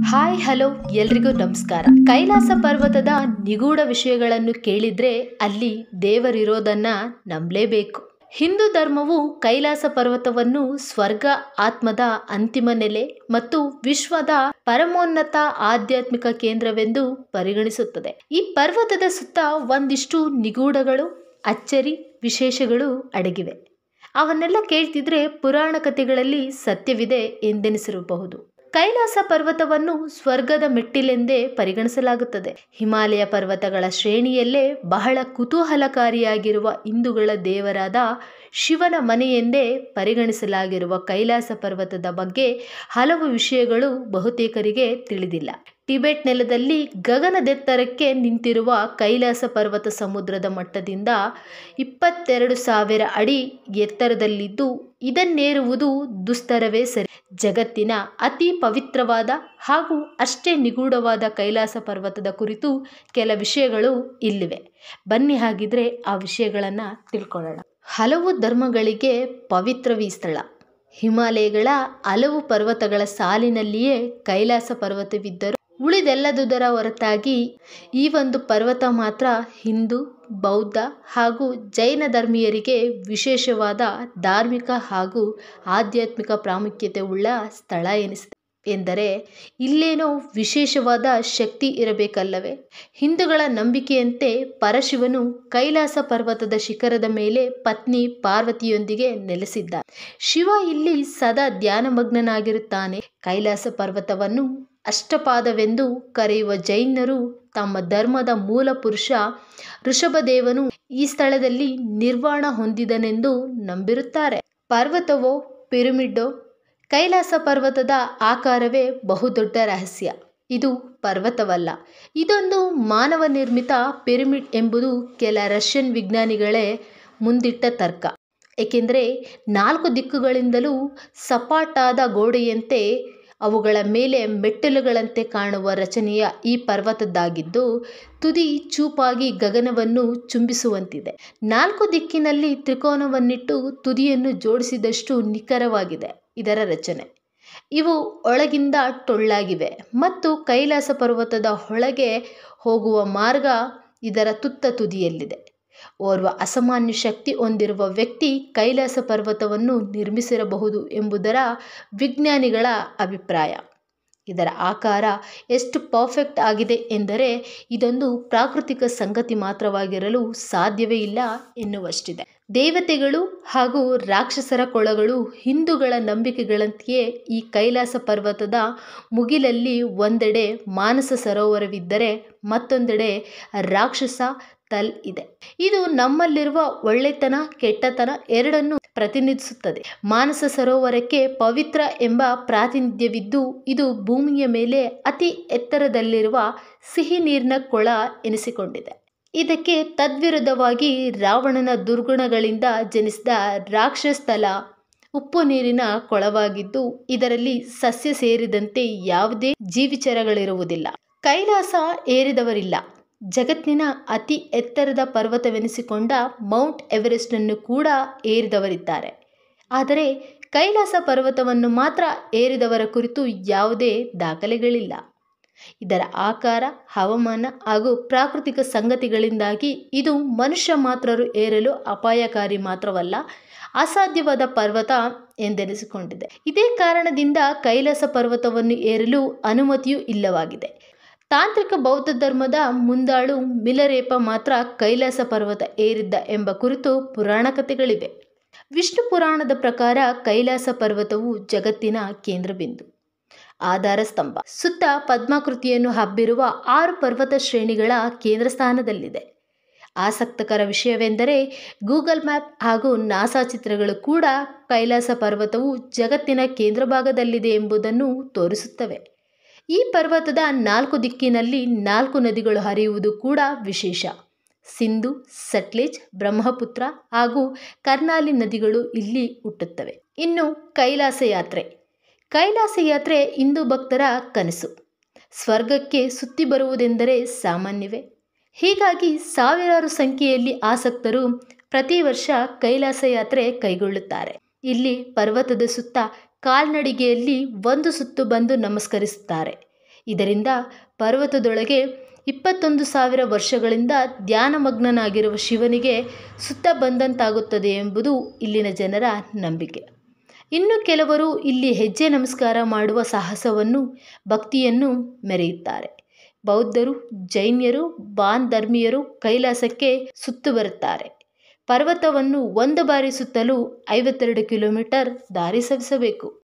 hi hello ಎಲ್ರಿಗೂ ನಮಸ್ಕಾರ ಕೈಲಾಸ ಪರ್ವತದ ನಿಗೂಢ ವಿಷಯಗಳನ್ನು ಕೇಳಿದ್ರೆ ಅಲ್ಲಿ ದೇವರಿರೋದನ್ನ ನಂಬಲೇಬೇಕು ಹಿಂದೂ ಧರ್ಮವು ಕೈಲಾಸ ಪರ್ವತವನ್ನು ಸ್ವರ್ಗ ಆತ್ಮದ ಅಂತಿಮ ನೆಲೆ ಮತ್ತು ವಿಶ್ವದ ಪರಮೋನ್ನತ ಆಧ್ಯಾತ್ಮಿಕ ಕೇಂದ್ರವೆಂದು ಪರಿಗಣಿಸುತ್ತದೆ ಈ ಪರ್ವತದ ಸುತ್ತ ಒಂದಿಷ್ಟು ನಿಗೂಢಗಳು ಅಚ್ಚರಿ ವಿಶೇಷಗಳು ಅಡಗಿವೆ ಅವನ್ನೆಲ್ಲ ಕೇಳ್ತಿದ್ರೆ ಪುರಾಣ ಕಥೆಗಳಲ್ಲಿ ಸತ್ಯವಿದೆ ಎಂದೆನಿಸಿರಬಹುದು ಕೈಲಾಸ ಪರ್ವತವನ್ನು ಸ್ವರ್ಗದ ಮೆಟ್ಟಿಲೆಂದೇ ಪರಿಗಣಿಸಲಾಗುತ್ತದೆ ಹಿಮಾಲಯ ಪರ್ವತಗಳ ಶ್ರೇಣಿಯಲ್ಲೇ ಬಹಳ ಕುತೂಹಲಕಾರಿಯಾಗಿರುವ ಹಿಂದೂಗಳ ದೇವರಾದ ಶಿವನ ಮನೆಯೆಂದೇ ಪರಿಗಣಿಸಲಾಗಿರುವ ಕೈಲಾಸ ಪರ್ವತದ ಬಗ್ಗೆ ಹಲವು ವಿಷಯಗಳು ಬಹುತೇಕರಿಗೆ ತಿಳಿದಿಲ್ಲ ಟಿಬೆಟ್ ನೆಲದಲ್ಲಿ ಗಗನದೆತ್ತರಕ್ಕೆ ನಿಂತಿರುವ ಕೈಲಾಸ ಪರ್ವತ ಸಮುದ್ರದ ಮಟ್ಟದಿಂದ ಇಪ್ಪತ್ತೆರಡು ಸಾವಿರ ಅಡಿ ಎತ್ತರದಲ್ಲಿದ್ದು ಇದನ್ನೇರುವುದು ದುಸ್ತರವೇ ಸರಿ ಜಗತ್ತಿನ ಅತಿ ಪವಿತ್ರವಾದ ಹಾಗೂ ಅಷ್ಟೇ ನಿಗೂಢವಾದ ಕೈಲಾಸ ಪರ್ವತದ ಕುರಿತು ಕೆಲ ವಿಷಯಗಳು ಇಲ್ಲಿವೆ ಬನ್ನಿ ಹಾಗಿದ್ರೆ ಆ ವಿಷಯಗಳನ್ನು ತಿಳ್ಕೊಳ್ಳೋಣ ಹಲವು ಧರ್ಮಗಳಿಗೆ ಪವಿತ್ರವೀ ಸ್ಥಳ ಹಿಮಾಲಯಗಳ ಹಲವು ಪರ್ವತಗಳ ಸಾಲಿನಲ್ಲಿಯೇ ಕೈಲಾಸ ಪರ್ವತವಿದ್ದರೂ ಉಳಿದೆಲ್ಲದುದರ ಹೊರತಾಗಿ ಈ ಒಂದು ಪರ್ವತ ಮಾತ್ರ ಹಿಂದೂ ಬೌದ್ಧ ಹಾಗೂ ಜೈನ ಧರ್ಮೀಯರಿಗೆ ವಿಶೇಷವಾದ ಧಾರ್ಮಿಕ ಹಾಗೂ ಆಧ್ಯಾತ್ಮಿಕ ಪ್ರಾಮುಖ್ಯತೆ ಉಳ್ಳ ಸ್ಥಳ ಎನಿಸಿದೆ ಎಂದರೆ ಇಲ್ಲೇನೋ ವಿಶೇಷವಾದ ಶಕ್ತಿ ಇರಬೇಕಲ್ಲವೇ ಹಿಂದೂಗಳ ನಂಬಿಕೆಯಂತೆ ಪರಶಿವನು ಕೈಲಾಸ ಪರ್ವತದ ಶಿಖರದ ಮೇಲೆ ಪತ್ನಿ ಪಾರ್ವತಿಯೊಂದಿಗೆ ನೆಲೆಸಿದ್ದ ಶಿವ ಇಲ್ಲಿ ಸದಾ ಧ್ಯಾನಮಗ್ನನಾಗಿರುತ್ತಾನೆ ಕೈಲಾಸ ಪರ್ವತವನ್ನು ಅಷ್ಟಪಾದವೆಂದು ಕರೆಯುವ ಜೈನರು ತಮ್ಮ ಧರ್ಮದ ಮೂಲ ಪುರುಷ ಋಷಭದೇವನು ಈ ಸ್ಥಳದಲ್ಲಿ ನಿರ್ವಾಣ ಹೊಂದಿದನೆಂದು ನಂಬಿರುತ್ತಾರೆ ಪರ್ವತವೋ ಪಿರಮಿಡ್ಡೋ ಕೈಲಾಸ ಪರ್ವತದ ಆಕಾರವೇ ಬಹುದೊಡ್ಡ ರಹಸ್ಯ ಇದು ಪರ್ವತವಲ್ಲ ಇದೊಂದು ಮಾನವ ನಿರ್ಮಿತ ಪಿರಮಿಡ್ ಎಂಬುದು ಕೆಲ ರಷ್ಯನ್ ವಿಜ್ಞಾನಿಗಳೇ ಮುಂದಿಟ್ಟ ತರ್ಕ ಏಕೆಂದರೆ ನಾಲ್ಕು ದಿಕ್ಕುಗಳಿಂದಲೂ ಸಪಾಟಾದ ಗೋಡೆಯಂತೆ ಅವುಗಳ ಮೇಲೆ ಮೆಟ್ಟಲುಗಳಂತೆ ಕಾಣುವ ರಚನೆಯ ಈ ಪರ್ವತದ್ದಾಗಿದ್ದು ತುದಿ ಚೂಪಾಗಿ ಗಗನವನ್ನು ಚುಂಬಿಸುವಂತಿದೆ ನಾಲ್ಕು ದಿಕ್ಕಿನಲ್ಲಿ ತ್ರಿಕೋನವನ್ನಿಟ್ಟು ತುದಿಯನ್ನು ಜೋಡಿಸಿದಷ್ಟು ನಿಖರವಾಗಿದೆ ಇದರ ರಚನೆ ಇವು ಒಳಗಿಂದ ಟೊಳ್ಳಾಗಿವೆ ಮತ್ತು ಕೈಲಾಸ ಪರ್ವತದ ಒಳಗೆ ಹೋಗುವ ಮಾರ್ಗ ಇದರ ತುತ್ತ ತುದಿಯಲ್ಲಿದೆ ಓರ್ವ ಅಸಾಮಾನ್ಯ ಶಕ್ತಿ ಹೊಂದಿರುವ ವ್ಯಕ್ತಿ ಕೈಲಾಸ ಪರ್ವತವನ್ನು ನಿರ್ಮಿಸಿರಬಹುದು ಎಂಬುದರ ವಿಜ್ಞಾನಿಗಳ ಅಭಿಪ್ರಾಯ ಇದರ ಆಕಾರ ಎಷ್ಟು ಪರ್ಫೆಕ್ಟ್ ಆಗಿದೆ ಎಂದರೆ ಇದೊಂದು ಪ್ರಾಕೃತಿಕ ಸಂಗತಿ ಮಾತ್ರವಾಗಿರಲು ಸಾಧ್ಯವೇ ಇಲ್ಲ ಎನ್ನುವಷ್ಟಿದೆ ದೇವತೆಗಳು ಹಾಗೂ ರಾಕ್ಷಸರ ಕೊಳಗಳು ಹಿಂದೂಗಳ ನಂಬಿಕೆಗಳಂತೆಯೇ ಈ ಕೈಲಾಸ ಪರ್ವತದ ಮುಗಿಲಲ್ಲಿ ಒಂದೆಡೆ ಮಾನಸ ಸರೋವರವಿದ್ದರೆ ಮತ್ತೊಂದೆಡೆ ರಾಕ್ಷಸ ತಲ್ ಇದೆ ಇದು ನಮ್ಮಲ್ಲಿರುವ ಒಳ್ಳೆತನ ಕೆಟ್ಟತನ ಎರಡನ್ನು ಪ್ರತಿನಿಧಿಸುತ್ತದೆ ಮಾನಸ ಸರೋವರಕ್ಕೆ ಪವಿತ್ರ ಎಂಬ ಪ್ರಾತಿನಿಧ್ಯವಿದ್ದು ಇದು ಭೂಮಿಯ ಮೇಲೆ ಅತಿ ಎತ್ತರದಲ್ಲಿರುವ ಸಿಹಿ ನೀರಿನ ಕೊಳ ಎನಿಸಿಕೊಂಡಿದೆ ಇದಕ್ಕೆ ತದ್ವಿರುದ್ಧವಾಗಿ ರಾವಣನ ದುರ್ಗುಣಗಳಿಂದ ಜನಿಸಿದ ರಾಕ್ಷಸ್ಥಲ ಉಪ್ಪು ನೀರಿನ ಕೊಳವಾಗಿದ್ದು ಇದರಲ್ಲಿ ಸಸ್ಯ ಸೇರಿದಂತೆ ಯಾವುದೇ ಜೀವಿಚರಗಳಿರುವುದಿಲ್ಲ ಕೈಲಾಸ ಏರಿದವರಿಲ್ಲ ಜಗತ್ತಿನ ಅತಿ ಎತ್ತರದ ಪರ್ವತವೆನಿಸಿಕೊಂಡ ಮೌಂಟ್ ಎವರೆಸ್ಟನ್ನು ಕೂಡ ಏರಿದವರಿದ್ದಾರೆ ಆದರೆ ಕೈಲಾಸ ಪರ್ವತವನ್ನು ಮಾತ್ರ ಏರಿದವರ ಕುರಿತು ಯಾವುದೇ ದಾಖಲೆಗಳಿಲ್ಲ ಇದರ ಆಕಾರ ಹವಾಮಾನ ಹಾಗೂ ಪ್ರಾಕೃತಿಕ ಸಂಗತಿಗಳಿಂದಾಗಿ ಇದು ಮನುಷ್ಯ ಮಾತ್ರರು ಏರಲು ಅಪಾಯಕಾರಿ ಮಾತ್ರವಲ್ಲ ಅಸಾಧ್ಯವಾದ ಪರ್ವತ ಎಂದೆನಿಸಿಕೊಂಡಿದೆ ಇದೇ ಕಾರಣದಿಂದ ಕೈಲಾಸ ಪರ್ವತವನ್ನು ಏರಲು ಅನುಮತಿಯೂ ಇಲ್ಲವಾಗಿದೆ ತಾಂತ್ರಿಕ ಬೌದ್ಧ ಧರ್ಮದ ಮುಂದಾಳು ಮಿಲರೇಪ ಮಾತ್ರ ಕೈಲಾಸ ಪರ್ವತ ಏರಿದ್ದ ಎಂಬ ಕುರಿತು ಪುರಾಣ ಕಥೆಗಳಿವೆ ವಿಷ್ಣು ಪುರಾಣದ ಪ್ರಕಾರ ಕೈಲಾಸ ಪರ್ವತವು ಜಗತ್ತಿನ ಕೇಂದ್ರಬಿಂದು ಆಧಾರ ಸ್ತಂಭ ಸುತ್ತ ಪದ್ಮಾಕೃತಿಯನ್ನು ಹಬ್ಬಿರುವ ಆರು ಪರ್ವತ ಶ್ರೇಣಿಗಳ ಕೇಂದ್ರ ಸ್ಥಾನದಲ್ಲಿದೆ ಆಸಕ್ತಕರ ವಿಷಯವೆಂದರೆ ಗೂಗಲ್ ಮ್ಯಾಪ್ ಹಾಗೂ ನಾಸಾ ಚಿತ್ರಗಳು ಕೂಡ ಕೈಲಾಸ ಪರ್ವತವು ಜಗತ್ತಿನ ಕೇಂದ್ರ ಭಾಗದಲ್ಲಿದೆ ಎಂಬುದನ್ನು ತೋರಿಸುತ್ತವೆ ಈ ಪರ್ವತದ ನಾಲ್ಕು ದಿಕ್ಕಿನಲ್ಲಿ ನಾಲ್ಕು ನದಿಗಳು ಹರಿಯುವುದು ಕೂಡ ವಿಶೇಷ ಸಿಂಧು ಸಟ್ಲೇಜ್ ಬ್ರಹ್ಮಪುತ್ರ ಹಾಗೂ ಕರ್ನಾಲಿ ನದಿಗಳು ಇಲ್ಲಿ ಹುಟ್ಟುತ್ತವೆ ಇನ್ನು ಕೈಲಾಸ ಯಾತ್ರೆ ಕೈಲಾಸ ಯಾತ್ರೆ ಹಿಂದೂ ಭಕ್ತರ ಕನಸು ಸ್ವರ್ಗಕ್ಕೆ ಸುತ್ತಿ ಬರುವುದೆಂದರೆ ಸಾಮಾನ್ಯವೇ ಹೀಗಾಗಿ ಸಾವಿರಾರು ಸಂಖ್ಯೆಯಲ್ಲಿ ಆಸಕ್ತರು ಪ್ರತಿ ವರ್ಷ ಕೈಲಾಸ ಯಾತ್ರೆ ಕೈಗೊಳ್ಳುತ್ತಾರೆ ಇಲ್ಲಿ ಪರ್ವತದ ಸುತ್ತ ಕಾಲ್ನಡಿಗೆಯಲ್ಲಿ ಒಂದು ಸುತ್ತು ಬಂದು ನಮಸ್ಕರಿಸುತ್ತಾರೆ ಇದರಿಂದ ಪರ್ವತದೊಳಗೆ ಇಪ್ಪತ್ತೊಂದು ಸಾವಿರ ವರ್ಷಗಳಿಂದ ಧ್ಯಾನಮಗ್ನನಾಗಿರುವ ಶಿವನಿಗೆ ಸುತ್ತ ಬಂದಂತಾಗುತ್ತದೆ ಎಂಬುದು ಇಲ್ಲಿನ ಜನರ ನಂಬಿಕೆ ಇನ್ನು ಕೆಲವರು ಇಲ್ಲಿ ಹೆಜ್ಜೆ ನಮಸ್ಕಾರ ಮಾಡುವ ಸಾಹಸವನ್ನು ಭಕ್ತಿಯನ್ನು ಮೆರೆಯುತ್ತಾರೆ ಬೌದ್ಧರು ಜೈನ್ಯರು ಬಾನ್ ಧರ್ಮೀಯರು ಕೈಲಾಸಕ್ಕೆ ಸುತ್ತು ಬರುತ್ತಾರೆ ಪರ್ವತವನ್ನು ಒಂದು ಬಾರಿ ಸುತ್ತಲೂ ಐವತ್ತೆರಡು ಕಿಲೋಮೀಟರ್ ದಾರಿ ಸವಿಸಬೇಕು